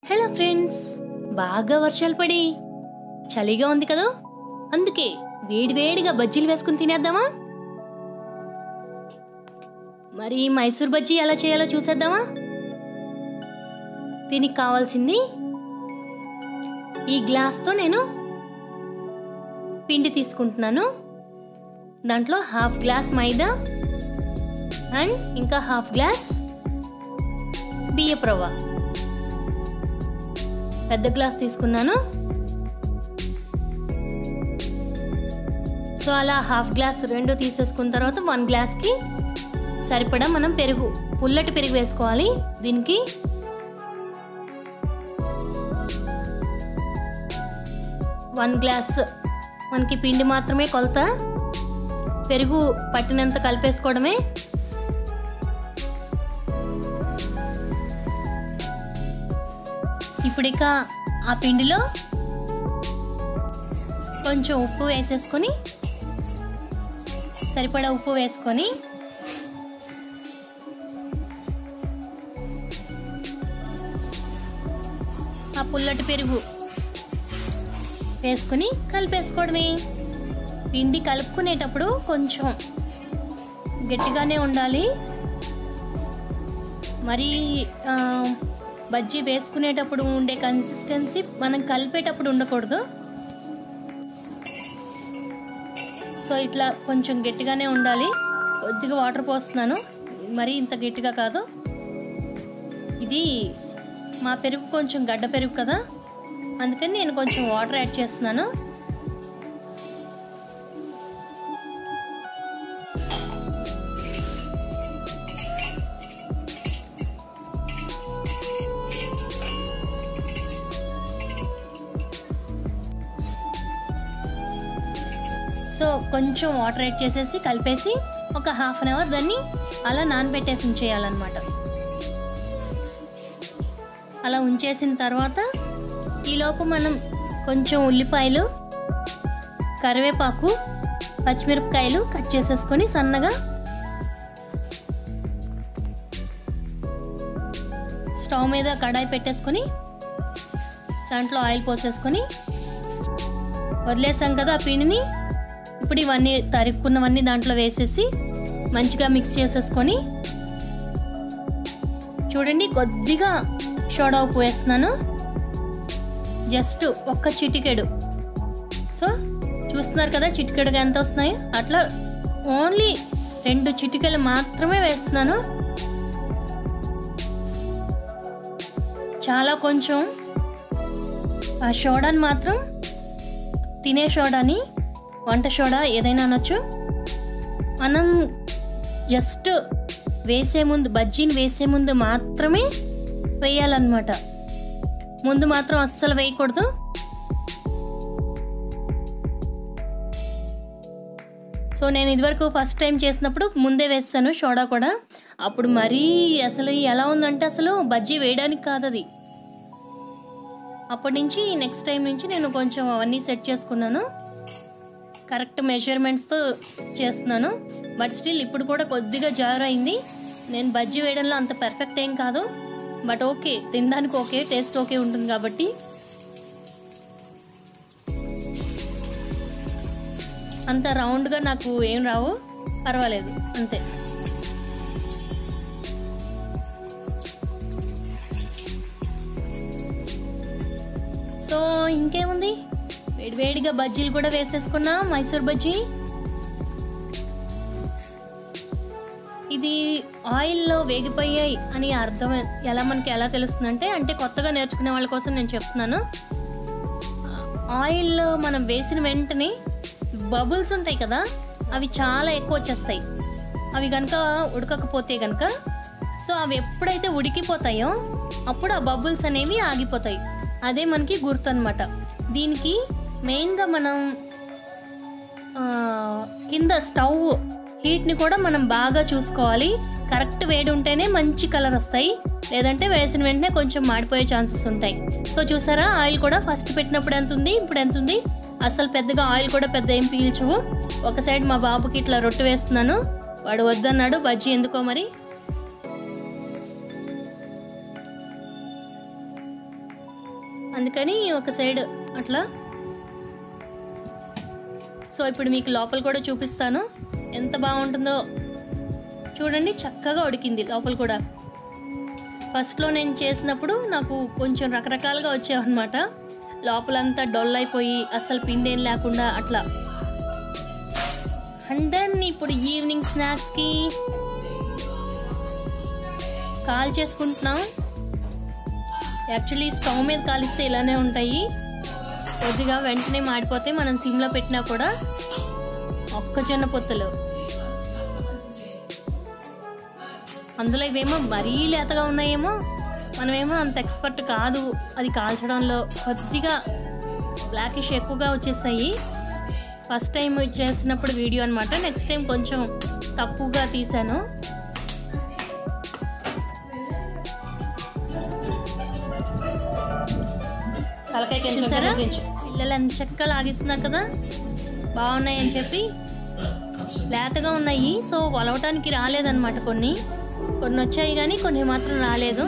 hello friends బాగా వర్షాలు పడి చలిగా ఉంది కదా అందుకే వేడివేడిగా బజ్జీలు వేసుకుని తినేద్దామా మరి మైసూర్ బజ్జీ ఎలా చేయాలో చూసేద్దామా దీనికి కావాల్సింది ఈ గ్లాస్తో నేను పిండి తీసుకుంటున్నాను దాంట్లో హాఫ్ గ్లాస్ మైదా అండ్ ఇంకా హాఫ్ గ్లాస్ బియ్యపు రవ్వ పెద్ద గ్లాస్ తీసుకున్నాను సో అలా హాఫ్ గ్లాస్ రెండు తీసేసుకున్న తర్వాత వన్ గ్లాస్కి సరిపడా మనం పెరుగు పుల్లటి పెరుగు వేసుకోవాలి దీనికి వన్ గ్లాస్ మనకి పిండి మాత్రమే కొలత పెరుగు పట్టినంత కలిపేసుకోవడమే ఇప్పుడు ఇక ఆ పిండిలో కొంచెం ఉప్పు వేసేసుకొని సరిపడా ఉప్పు వేసుకొని ఆ పుల్లటి పెరుగు వేసుకుని కలిపేసుకోవడమే పిండి కలుపుకునేటప్పుడు కొంచెం గట్టిగానే ఉండాలి మరి ఆ, బజ్జీ వేసుకునేటప్పుడు ఉండే కన్సిస్టెన్సీ మనం కలిపేటప్పుడు ఉండకూడదు సో ఇట్లా కొంచెం గట్టిగానే ఉండాలి కొద్దిగా వాటర్ పోస్తున్నాను మరీ ఇంత గట్టిగా కాదు ఇది మా పెరుగు కొంచెం గడ్డ పెరుగు కదా అందుకని నేను కొంచెం వాటర్ యాడ్ చేస్తున్నాను సో కొంచెం వాటర్ యాడ్ చేసేసి కలిపేసి ఒక హాఫ్ అన్ అవర్ దాన్ని అలా నానబెట్టేసి ఉంచేయాలన్నమాట అలా ఉంచేసిన తర్వాత ఈలోపు మనం కొంచెం ఉల్లిపాయలు కరివేపాకు పచ్చిమిరపకాయలు కట్ చేసేసుకొని సన్నగా స్టవ్ మీద కడాయి పెట్టేసుకొని దాంట్లో ఆయిల్ పోసేసుకొని వదిలేసాం కదా ఆ పిండిని ఇప్పుడు ఇవన్నీ తరుక్కున్నవన్నీ దాంట్లో వేసేసి మంచిగా మిక్స్ చేసేసుకొని చూడండి కొద్దిగా సోడా ఉప్పు వేస్తున్నాను జస్ట్ ఒక్క చిటికెడు సో చూస్తున్నారు కదా చిటికెడుగా ఎంత వస్తున్నాయి అట్లా ఓన్లీ రెండు చిటికెలు మాత్రమే వేస్తున్నాను చాలా కొంచెం ఆ సోడాని మాత్రం తినే సోడాని వంట సోడా ఏదైనా అనొచ్చు మనం జస్ట్ వేసే ముందు బజ్జీని వేసే ముందు మాత్రమే వేయాలన్నమాట ముందు మాత్రం అస్సలు వేయకూడదు సో నేను ఇదివరకు ఫస్ట్ టైం చేసినప్పుడు ముందే వేస్తాను సోడా కూడా అప్పుడు మరీ అసలు ఎలా ఉందంటే అసలు బజ్జీ వేయడానికి కాదు అది అప్పటి నుంచి నెక్స్ట్ టైం నుంచి నేను కొంచెం అవన్నీ సెట్ చేసుకున్నాను కరెక్ట్ మెజర్మెంట్స్తో చేస్తున్నాను బట్ స్టిల్ ఇప్పుడు కూడా కొద్దిగా జార్ అయింది నేను బజ్జీ వేయడంలో అంత పర్ఫెక్ట్ ఏం కాదు బట్ ఓకే తినడానికి ఓకే టేస్ట్ ఓకే ఉంటుంది కాబట్టి అంత రౌండ్గా నాకు ఏం రావు పర్వాలేదు అంతే సో ఇంకేముంది వేడివేడిగా బజ్జీలు కూడా వేసేసుకున్నా మైసూర్ బజ్జీ ఇది ఆయిల్లో వేగిపోయాయి అని అర్థం ఎలా మనకి ఎలా తెలుస్తుందంటే అంటే కొత్తగా నేర్చుకునే వాళ్ళ కోసం నేను చెప్తున్నాను ఆయిల్లో మనం వేసిన వెంటనే బబుల్స్ ఉంటాయి కదా అవి చాలా ఎక్కువ వచ్చేస్తాయి అవి కనుక ఉడకకపోతే కనుక సో అవి ఎప్పుడైతే ఉడికిపోతాయో అప్పుడు ఆ బబుల్స్ అనేవి ఆగిపోతాయి అదే మనకి గుర్తు అనమాట దీనికి మెయిన్గా మనం ఆ, కింద స్టవ్ హీట్ని కూడా మనం బాగా చూసుకోవాలి కరెక్ట్ వేడి ఉంటేనే మంచి కలర్ వస్తాయి లేదంటే వేసిన వెంటనే కొంచెం మాడిపోయే ఛాన్సెస్ ఉంటాయి సో చూసారా ఆయిల్ కూడా ఫస్ట్ పెట్టినప్పుడు ఎంత ఉంది ఇప్పుడు ఎంత ఉంది అసలు పెద్దగా ఆయిల్ కూడా పెద్ద ఏం పీల్చవు ఒక సైడ్ మా బాబుకి ఇట్లా రొట్టె వేస్తున్నాను వాడు వద్దన్నాడు బజ్జీ ఎందుకో మరి అందుకని ఒక సైడ్ అట్లా సో ఇప్పుడు మీకు లోపల కూడా చూపిస్తాను ఎంత బాగుంటుందో చూడండి చక్కగా ఉడికింది లోపల కూడా ఫస్ట్లో నేను చేసినప్పుడు నాకు కొంచెం రకరకాలుగా వచ్చావన్నమాట లోపలంతా డొల్ అయిపోయి అసలు పిండి ఏం లేకుండా అట్లా అండ్ దెన్ ఇప్పుడు ఈవినింగ్ స్నాక్స్కి కాల్ చేసుకుంటున్నాం యాక్చువల్లీ స్టవ్ మీద కాలిస్తే ఇలానే ఉంటాయి కొద్దిగా వెంటనే మాడిపోతే మనం సిమ్లో పెట్టినా కూడా ఒక్కజొన్న పొత్తులు అందులో ఇవేమో మరీ లేతగా ఉన్నాయేమో మనమేమో అంత ఎక్స్పర్ట్ కాదు అది కాల్చడంలో కొద్దిగా బ్లాకిష్ ఎక్కువగా వచ్చేసాయి ఫస్ట్ టైం చేసినప్పుడు వీడియో అనమాట నెక్స్ట్ టైం కొంచెం తక్కువగా తీశాను చూసారా పిల్లలు ఎంత చక్కగా లాగిస్తున్నారు కదా బాగున్నాయి అని చెప్పి లేతగా ఉన్నాయి సో వలవటానికి రాలేదన్నమాట కొన్ని కొన్ని వచ్చాయి కానీ కొన్ని మాత్రం రాలేదు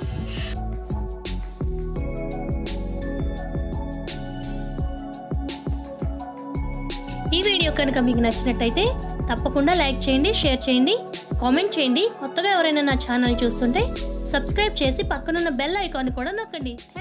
ఈ వీడియో కనుక మీకు నచ్చినట్టయితే తప్పకుండా లైక్ చేయండి షేర్ చేయండి కామెంట్ చేయండి కొత్తగా ఎవరైనా నా ఛానల్ చూస్తుంటే సబ్స్క్రైబ్ చేసి పక్కనున్న బెల్ ఐకాన్ కూడా నొక్కండి